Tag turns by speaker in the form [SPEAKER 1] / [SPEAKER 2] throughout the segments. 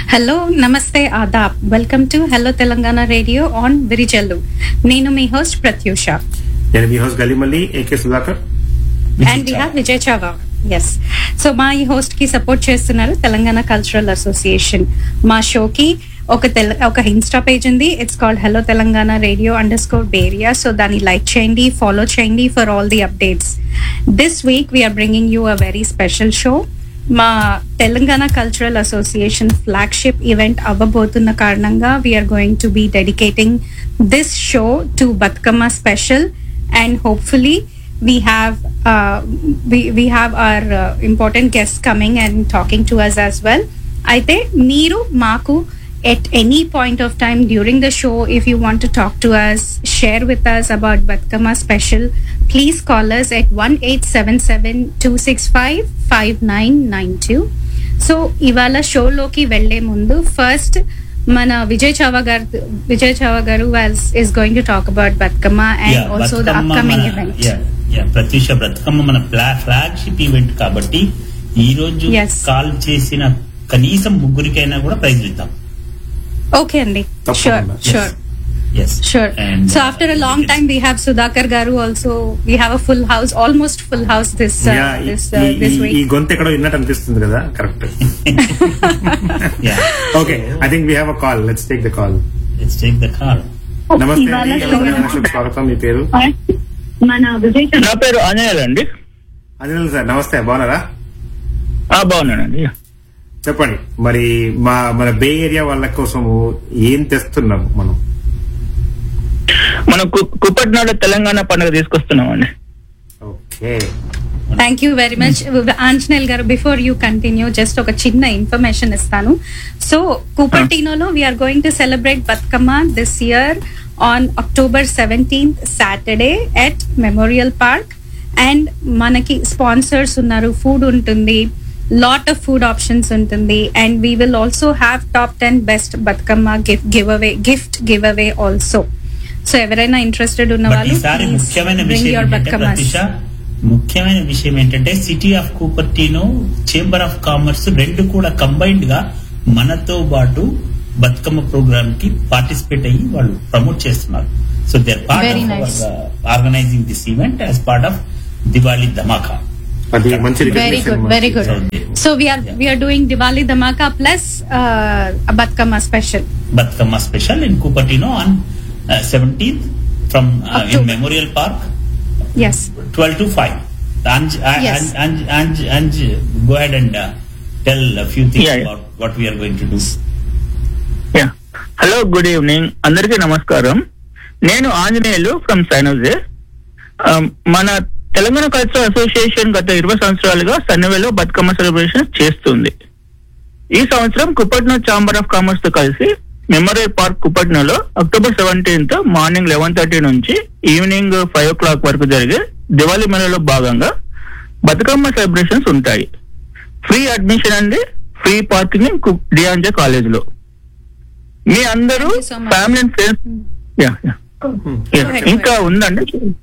[SPEAKER 1] Hello నమస్తే ఆదాబ్ welcome to hello Telangana radio on Virijallu నేను మీ హోస్ట్ ప్రత్యూష
[SPEAKER 2] నేను మీ house Galimalli A K Sudhakar
[SPEAKER 1] and we have Vijay Chava yes so మా ఈ హోస్ట్ కి సపోర్ట్ చేస్తున్నారు తెలంగాణ కల్చరల్ అసోసియేషన్ మా షోకి ఒక తెల ఒక ఇన్స్టా పేజ్ ఉంది it's called hello Telangana radio underscore bay area so దాన్ని లైక్ చేయండి ఫాలో చేయండి for all the updates this week we're bringing you a very special show మా Telangana cultural association flagship event అవ్వబోతున్న కారణంగా we're going to be dedicating this show to Bathukamma special and hopefully we have uh, we we have our uh, important guests coming and talking to us as well అయితే మీరు మాకు at any point of time during the show if you want to talk to us share with us about Batkama special please call us at 1-877-265-5992 so ఇవాళ షోలోకి వెళ్లే ముందు first మన విజయ్ చావా గారు విజయ్ చావా గారు is going to talk about Bathukamma and
[SPEAKER 3] Yeah,
[SPEAKER 1] also the
[SPEAKER 3] Bathukamma
[SPEAKER 1] upcoming
[SPEAKER 3] మన-
[SPEAKER 1] event
[SPEAKER 3] yeah, yeah, Pratyusha Bathukamma మన flagship event కాబట్టి ఈ రోజు
[SPEAKER 1] Yes.
[SPEAKER 3] కాల్ చేసిన కనీసం ముగ్గురికైనా కూడా ప్రైజ్ ఇద్దాం
[SPEAKER 1] ఓకే అండి
[SPEAKER 2] తప్పకుండా.
[SPEAKER 1] Sure sure
[SPEAKER 3] yes
[SPEAKER 1] Sure. so after a long time, we have Sudhakar Garu also. We have a full house, almost full house this uh,
[SPEAKER 2] Yeah, ఈ-
[SPEAKER 1] this uh,
[SPEAKER 2] ఈ-
[SPEAKER 1] this
[SPEAKER 2] ఈ- ఈ
[SPEAKER 1] week.
[SPEAKER 2] గొంతు ఎక్కడో విన్నట్టు అనిపిస్తుంది కదా correct okay I think we have a call let's take the call
[SPEAKER 3] let's take the call
[SPEAKER 2] నమస్తే
[SPEAKER 4] ఇవాళ
[SPEAKER 2] అండి తెలంగాణ షోకి స్వాగతం మీ పేరు
[SPEAKER 4] మన విజయ్
[SPEAKER 5] నా పేరు ఆంజనేయులు అండి
[SPEAKER 2] అనిల్ సార్ నమస్తే బాగున్నారా
[SPEAKER 5] ఆ, బాగున్నానండి
[SPEAKER 2] చెప్పండి మరి మా మన బే ఏరియా వాళ్ళ కోసం ఏం తెస్తున్నాం మనం
[SPEAKER 5] మనం కు- కుప్పటినాడు తెలంగాణ పండుగ తీసుకొస్తున్నామండి
[SPEAKER 2] okay
[SPEAKER 1] Thank you very much. Anjanel Garu, before you continue, just ఒక చిన్న ఇన్ఫర్మేషన్ ఇస్తాను సో కుపర్టినోలో we're going to celebrate Bathukamma this year on October seventeenth Saturday at memorial park and మనకి స్పాన్సర్స్ ఉన్నారు ఫుడ్ ఉంటుంది లాట్ ఆఫ్ ఫుడ్ ఆప్షన్స్ ఉంటుంది and we will also have top ten best Bathukamma gift give away gift give away also so ఎవరైనా interested ఉన్న
[SPEAKER 3] but
[SPEAKER 1] వాళ్ళు
[SPEAKER 3] ఈసారి ముఖ్యమైన
[SPEAKER 1] bring
[SPEAKER 3] విషయం
[SPEAKER 1] యువర్
[SPEAKER 3] ఏంటంటే
[SPEAKER 1] బతుకమ్మ
[SPEAKER 3] ప్రత్యూష ముఖ్యమైన విషయం ఏంటంటే city of Cupertino chamber of commerce రెండు కూడా కంబైన్డ్ గా మనతో పాటు బతుకమ్మ ప్రోగ్రామ్ కి పార్టిసిపేట్ అయ్యి వాళ్ళు ప్రమోట్ చేస్తున్నారు so they part
[SPEAKER 1] Very
[SPEAKER 3] of
[SPEAKER 1] nice.
[SPEAKER 3] Organising this event as part of Diwali Dhamaka
[SPEAKER 2] అది మంచి
[SPEAKER 1] Very
[SPEAKER 2] recognition
[SPEAKER 1] good,
[SPEAKER 2] మనకి.
[SPEAKER 1] very good.
[SPEAKER 3] Okay.
[SPEAKER 1] So we are
[SPEAKER 3] Yeah.
[SPEAKER 1] we are doing Diwali Dhamaka plus uh, a Batkama special.
[SPEAKER 3] Batkama special in Cupertino on uh, 17th from uh, in
[SPEAKER 1] October.
[SPEAKER 3] Memorial Park,
[SPEAKER 1] Yes.
[SPEAKER 3] 12 to 5. Anj, uh,
[SPEAKER 1] Yes.
[SPEAKER 3] Anj, Anj, Anj, Anj, go ahead and uh, tell a few things
[SPEAKER 5] Yeah, yeah.
[SPEAKER 3] about what we are going to do.
[SPEAKER 5] Yeah hello good evening అందరికీ నమస్కారం నేను Anjaneyulu from సైనోజే మన Telangana cultural association గత ఇరవై సంవత్సరాలుగా సన్నవేలో Bathukamma celebration చేస్తుంది ఈ సంవత్సరం కుప్పట్నో ఛాంబర్ ఆఫ్ కామర్స్ తో కలిసి మెమోరియల్ పార్క్ కుప్పట్నోలో October seventeenth morning eleven thirty నుంచి ఈవినింగ్ ఫైవ్ ఓ క్లాక్ వరకు జరిగే దివాళీ మేళలో భాగంగా బతుకమ్మ సెలబ్రేషన్స్ ఉంటాయి ఫ్రీ అడ్మిషన్ అండి ఫ్రీ పార్కింగ్ డిఆంజే కాలేజ్ లో మీ అందరూ
[SPEAKER 1] Thank you so much.
[SPEAKER 5] Family and friends yeah yeah
[SPEAKER 1] Go ahead,
[SPEAKER 5] ఇంకా
[SPEAKER 1] go
[SPEAKER 5] ఉందండి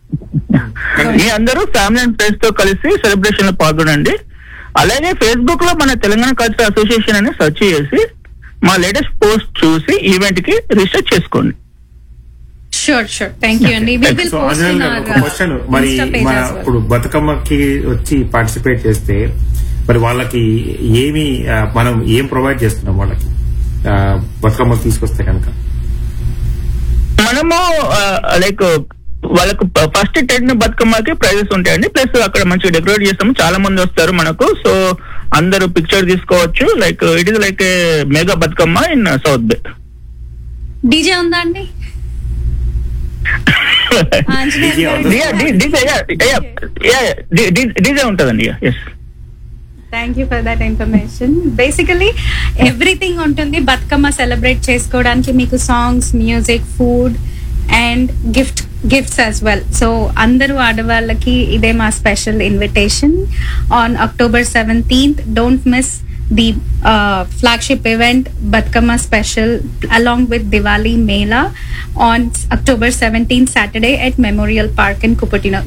[SPEAKER 5] మీ అందరూ ఫ్యామిలీ అండ్ ఫ్రెండ్స్ తో కలిసి సెలబ్రేషన్ లో పాల్గొనండి అలాగే ఫేస్బుక్ లో మన తెలంగాణ కల్చర్ అసోసియేషన్ అని సెర్చ్ చేసి మా లేటెస్ట్ పోస్ట్ చూసి ఈవెంట్ కి రిజిస్టర్ చేసుకోండి
[SPEAKER 1] Sure, sure. Thank you. And we will
[SPEAKER 2] సో
[SPEAKER 1] post
[SPEAKER 2] అజయ్
[SPEAKER 1] in
[SPEAKER 2] గారు
[SPEAKER 1] our
[SPEAKER 2] ఒక
[SPEAKER 1] uh,
[SPEAKER 2] క్వశ్చన్ మరి
[SPEAKER 1] Insta page
[SPEAKER 2] మన
[SPEAKER 1] as well.
[SPEAKER 2] ఇప్పుడు బతుకమ్మకి వచ్చి పార్టిసిపేట్ చేస్తే మరి వాళ్ళకి ఏమి ఆ, మనం ఏం ప్రొవైడ్ చేస్తున్నాం వాళ్ళకి ఆ, బతుకమ్మ తీసుకొస్తే కనుక
[SPEAKER 5] మనము లైక్ వాళ్ళకు ఫస్ట్ టెన్ బతుకమ్మకి ప్రైజెస్ ఉంటాయండి ప్లస్ అక్కడ మంచిగా డెకరేట్ చేస్తాము చాలా మంది వస్తారు మనకు సో అందరూ పిక్చర్ తీసుకోవచ్చు like it is like mega Bathukamma in south bay
[SPEAKER 1] DJ ఉందా అండి ఆంజనేయ
[SPEAKER 2] DJ
[SPEAKER 1] గారు.
[SPEAKER 2] ఉందా?
[SPEAKER 5] డీజే ఉంటదండి yes
[SPEAKER 1] thank you for that information basically everything ఉంటుంది బతుకమ్మ సెలబ్రేట్ చేసుకోవడానికి మీకు songs music food and gift gifts as well so అందరూ ఆడవాళ్ళకి ఇదే మా special invitation on October seventeenth don't miss the flagship event Bathukamma special along with Diwali mela on October seventeenth Saturday at memorial park in Cupertino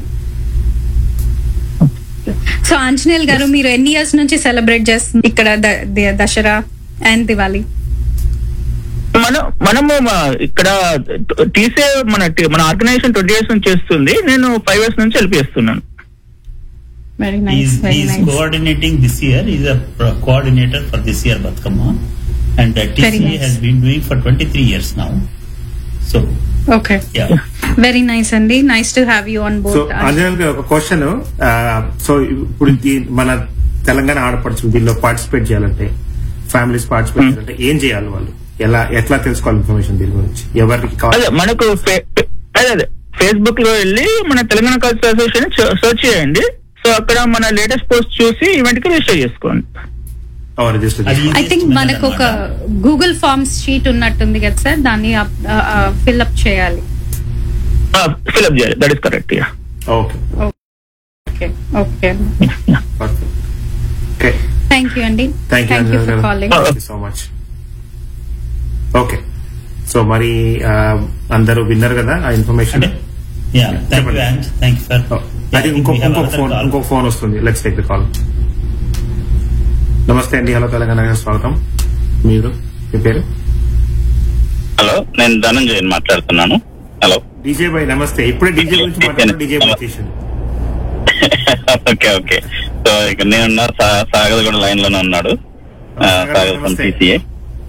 [SPEAKER 1] so Anjaneyulu గారు మీరు ఎన్ని years నుంచి celebrate చేస్తుంది ఇక్కడ ద- ద- దసరా అండ్ దివాలి
[SPEAKER 5] మనం మనము మా- ఇక్కడ టీసీ మన టి- మన ఆర్గనైజేషన్ ట్వంటీ ఇయర్స్ నుంచి చేస్తుంది నేను ఫైవ్ ఇయర్స్ నుంచి హెల్ప్ చేస్తున్నాను
[SPEAKER 1] very nice
[SPEAKER 3] He's,
[SPEAKER 1] very
[SPEAKER 3] he's
[SPEAKER 1] nice
[SPEAKER 3] coordinating this year. He's a pro- coordinator for this year Batkama. And uh,
[SPEAKER 1] Very
[SPEAKER 3] TCA
[SPEAKER 1] nice.
[SPEAKER 3] has been doing for 23 years now. So,
[SPEAKER 1] okay
[SPEAKER 3] yeah.
[SPEAKER 1] Very nice అండి nice to have you on
[SPEAKER 2] so
[SPEAKER 1] board
[SPEAKER 2] Anjaneyulu గారు ఒక question so ఇప్పుడు దీ- మన తెలంగాణ ఆడపడుచు దీనిలో participate చేయాలంటే families participate చేయాలంటే ఏం చేయాలి వాళ్ళు ఎలా ఎట్లా తెలుసుకోవాలి ఇన్ఫర్మేషన్ దీని గురించి ఎవరికి
[SPEAKER 5] అదే
[SPEAKER 2] కావాలి
[SPEAKER 5] మనకు ఫే- ఫే- అదే అదే ఫేస్బుక్ లో వెళ్ళి మన తెలంగాణ కల్చర్ అసోసియేషన్ సెర్చ్ చేయండి సో అక్కడ మన లేటెస్ట్ పోస్ట్ చూసి ఈవెంట్ కి రిజిస్టర్ చేసుకోండి
[SPEAKER 2] రిజిస్టర్
[SPEAKER 3] అది
[SPEAKER 1] ఐ థింక్
[SPEAKER 3] easiest
[SPEAKER 1] మనకు
[SPEAKER 3] method
[SPEAKER 1] ఒక
[SPEAKER 3] అన్నమాట.
[SPEAKER 1] గూగుల్ ఫార్మ్స్ షీట్ ఉన్నట్టుంది కదా సార్ దాన్ని ఫిల్అప్ చేయాలి
[SPEAKER 5] ఫిల్అప్ చేయాలి that is correct yeah
[SPEAKER 2] okay
[SPEAKER 1] okay okay
[SPEAKER 2] okay
[SPEAKER 1] thank you అండి
[SPEAKER 2] thank you
[SPEAKER 1] thank you for calling
[SPEAKER 2] thank you so much okay so మరి ఆ, అందరూ విన్నారు కదా ఆ ఇన్ఫర్మేషన్
[SPEAKER 3] అంటే yeah, thank you, Anj. Thank you, sir. Yeah, I
[SPEAKER 2] అది
[SPEAKER 3] think
[SPEAKER 2] ఇంకో
[SPEAKER 3] we have
[SPEAKER 2] ఇంకొక
[SPEAKER 3] another
[SPEAKER 2] ఫోన్
[SPEAKER 3] call.
[SPEAKER 2] ఇంకొక ఫోన్ వస్తుంది లెట్స్ టేక్ ద కాల్ నమస్తే అండి హలో తెలంగాణ స్వాగతం మీరు మీ పేరు
[SPEAKER 6] హలో నేను ధనంజయన్ మాట్లాడుతున్నాను హలో
[SPEAKER 2] డీజే బాయ్ నమస్తే ఇప్పుడే డీజే గురించి మాట్లాడుతున్నా డీజే బాయ్ చేసింది
[SPEAKER 6] ఓకే ఓకే సో ఇక నేనున్న సా- సాగర్ కూడా లైన్ లోనే ఉన్నాడు ఆ, సాగర్ ఫ్రమ్
[SPEAKER 2] నమస్తే.
[SPEAKER 6] టీసీఏ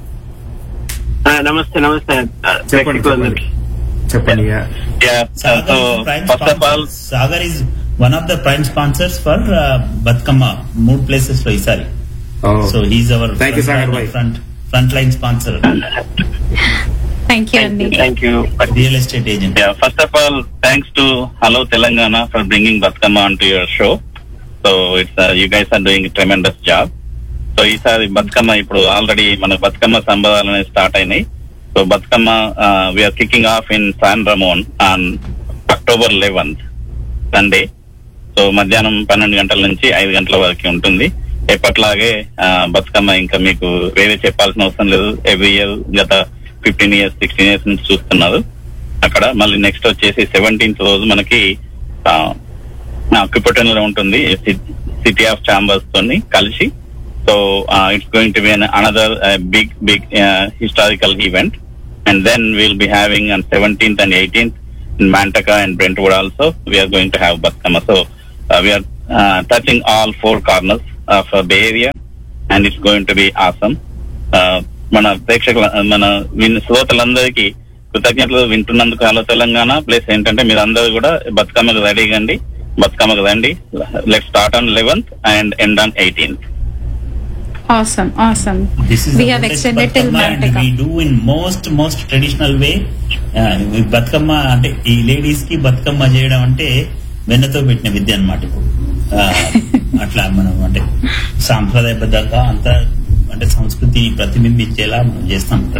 [SPEAKER 7] నమస్తే నమస్తే
[SPEAKER 2] చెప్పండి చెప్పండి చెప్పండి yeah.
[SPEAKER 3] Sagar
[SPEAKER 6] so
[SPEAKER 3] is the prime
[SPEAKER 6] first of all
[SPEAKER 3] sponsor. Sagar is one of the prime sponsors for uh, Batkama, మూడు ప్లేసెస్ లో ఈసారి
[SPEAKER 2] Oh.
[SPEAKER 3] So he's our
[SPEAKER 2] Thank you, Sagar bhai.
[SPEAKER 3] Front front line sponsor
[SPEAKER 1] thank you అండి
[SPEAKER 7] thank you
[SPEAKER 3] real estate agent
[SPEAKER 6] first of all thanks to hello Telangana for bringing Bathukamma on to your show so it's you guys are doing tremendous job so ఈసారి బతుకమ్మ ఇప్పుడు already మన బతుకమ్మ సంబరాలు అనేవి start అయినాయి so Bathukamma we're kicking off in San Ramon on October eleventh Sunday so మధ్యాహ్నం పన్నెండు గంటల నుంచి ఐదు గంటల వరకు ఉంటుంది ఎప్పట్లాగే ఆ, బతుకమ్మ ఇంకా మీకు వేరే చెప్పాల్సిన అవసరం లేదు ఎవ్రీ ఇయర్ గత ఫిఫ్టీన్ ఇయర్స్ సిక్స్టీన్ ఇయర్స్ నుంచి చూస్తున్నారు అక్కడ మళ్ళీ నెక్స్ట్ వచ్చేసి సెవెంటీన్త్ రోజు మనకి క్రిపటన్ లో ఉంటుంది సిటీ ఆఫ్ చాంబర్స్ తోని కలిసి so it's going to be another big big historical event and then will be having and seventeenth and eighteenth in Mantaka and Brentwood also, we are going to have Batkama. So uh, we are uh, touching all four corners of uh, Bay Area, and it's going to be awesome. Uh, మన ప్రేక్షకుల మన win శ్రోతలందరికీ కృతజ్ఞతలు వింటున్నందుకు hello Telangana plus ఏంటంటే మీరు అందరూ కూడా బతుకమ్మకు ready కండి బతుకమ్మకు రండి let start on eleventh and end on eighteenth
[SPEAKER 1] awesome awesome
[SPEAKER 3] This is
[SPEAKER 1] we
[SPEAKER 3] the
[SPEAKER 1] have
[SPEAKER 3] oldest
[SPEAKER 1] extended till
[SPEAKER 3] Batkama and
[SPEAKER 1] Mantaka
[SPEAKER 3] we do in most most traditional way Uh, ఈ బతుకమ్మ అంటే ఈ లేడీస్ కి బతుకమ్మ చేయడం అంటే వెన్నతో పెట్టిన విద్య అన్నమాట ఇప్పుడు Uh, అట్లా మనం అంటే సాంప్రదాయబద్ధంగా అంతా అంటే సంస్కృతి ప్రతిబింబించేలా మనం చేస్తాం ఇక్కడ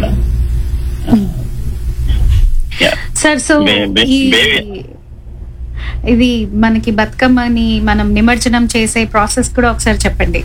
[SPEAKER 1] సార్ సో
[SPEAKER 6] బే- బే-
[SPEAKER 1] ఈ
[SPEAKER 6] బే-
[SPEAKER 1] ఇది మనకి బతుకమ్మని మనం నిమజ్జనం చేసే ప్రాసెస్ కూడా ఒకసారి చెప్పండి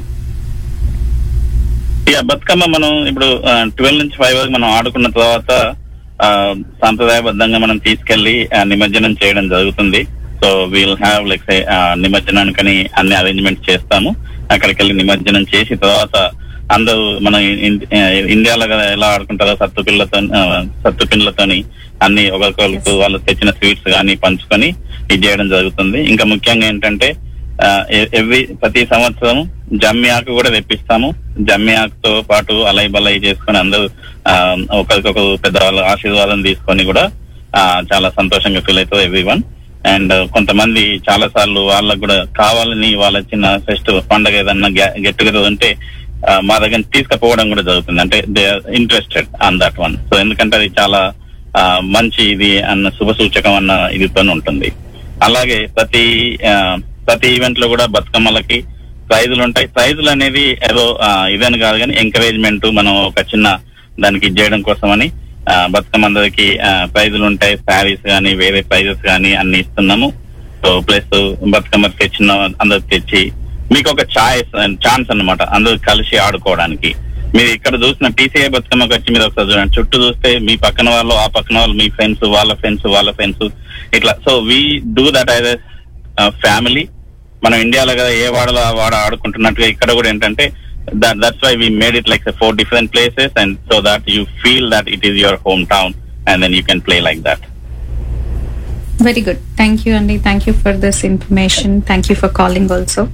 [SPEAKER 6] ఇక బతుకమ్మ మనం ఇప్పుడు ట్వెల్వ్ నుంచి ఫైవ్ వరకు మనం ఆడుకున్న తర్వాత ఆ, సాంప్రదాయబద్ధంగా మనం తీసుకెళ్లి ఆ, నిమజ్జనం చేయడం జరుగుతుంది సో వీల్ హ్యావ్ లైక్ నిమజ్జనానికని అన్ని అరేంజ్మెంట్స్ చేస్తాము అక్కడికి వెళ్ళి నిమజ్జనం చేసి తర్వాత అందరూ మన ఇన్- ఆ, ఇండియాలో కదా ఎలా ఆడుకుంటారో సత్తు పిల్లతో సత్తు పిల్లతోని అన్ని ఒకరికొకరికి వాళ్ళు తెచ్చిన స్వీట్స్ కానీ పంచుకొని ఇది చేయడం జరుగుతుంది ఇంకా ముఖ్యంగా ఏంటంటే ఎవ్రీ ప్రతి సంవత్సరం జమ్మి ఆకు కూడా తెప్పిస్తాము జమ్మి ఆకుతో పాటు అలై బలై చేసుకొని అందరూ ఆ, ఒకరికొకరు పెద్దవాళ్ళ ఆశీర్వాదం తీసుకొని కూడా ఆ, చాలా సంతోషంగా ఫీల్ అవుతుంది ఎవ్రీ వన్ అండ్ కొంతమంది చాలా సార్లు వాళ్ళకు కూడా కావాలని వాళ్ళ చిన్న ఫెస్ట్ పండగ ఏదన్నా గెట్ టుగెదర్ ఉంటే ఆ, మా దగ్గర తీసుకుపోవడం కూడా జరుగుతుంది అంటే they are interested on that one so ఎందుకంటే అది చాలా ఆ, మంచి ఇది అన్న శుభ సూచకం అన్న ఇదితో ఉంటుంది అలాగే ప్రతి ఆ, ప్రతి ఈవెంట్ లో కూడా బతుకమ్మలకి ప్రైజులు ఉంటాయి ప్రైజులు అనేది ఏదో ఆ, ఇదని కాదు కానీ ఎంకరేజ్మెంట్ మనం ఒక చిన్న దానికి ఇది చేయడం కోసమని ఆ, బతుకమ్మ అందరికి ప్రైజులు ఉంటాయి శారీస్ కానీ వేరే ప్రైజెస్ కానీ అన్ని ఇస్తున్నాము సో ప్లస్ బతుకమ్మ తెచ్చిన అందరు తెచ్చి మీకు ఒక ఛాయిస్ ఛాన్స్ అన్నమాట అందరూ కలిసి ఆడుకోవడానికి మీరు ఇక్కడ చూసిన టీసీఐ బతుకమ్మకి వచ్చి మీరు ఒకసారి చూడండి చుట్టూ చూస్తే మీ పక్కన వాళ్ళు ఆ పక్కన వాళ్ళు మీ ఫ్రెండ్స్ వాళ్ళ ఫ్రెండ్స్ వాళ్ళ ఫ్రెండ్స్ ఇట్లా so we do that as family మనం ఇండియాలో కదా ఏ వాడలో ఆ వాడ ఆడుకుంటున్నట్టుగా ఇక్కడ కూడా ఏంటంటే that that's why we made it like the four different places, and so that you feel that it is your hometown, and then you can play like that.
[SPEAKER 1] Very good thank you అండి thank you for this information thank you for calling also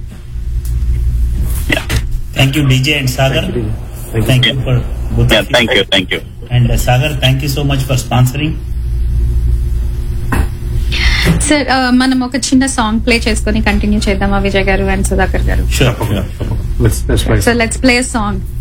[SPEAKER 3] thank you DJ and Sagar thank you for
[SPEAKER 6] Yeah, thank you, thank you.
[SPEAKER 3] And Sagar thank you so much for sponsoring
[SPEAKER 1] sir మనం ఒక చిన్న song play చేసుకొని continue చేద్దామా విజయ్ గారు and Sudhakar గారు
[SPEAKER 3] sure
[SPEAKER 2] తప్పకుండా తప్పకుండా Let's- let's try.
[SPEAKER 1] So let's play song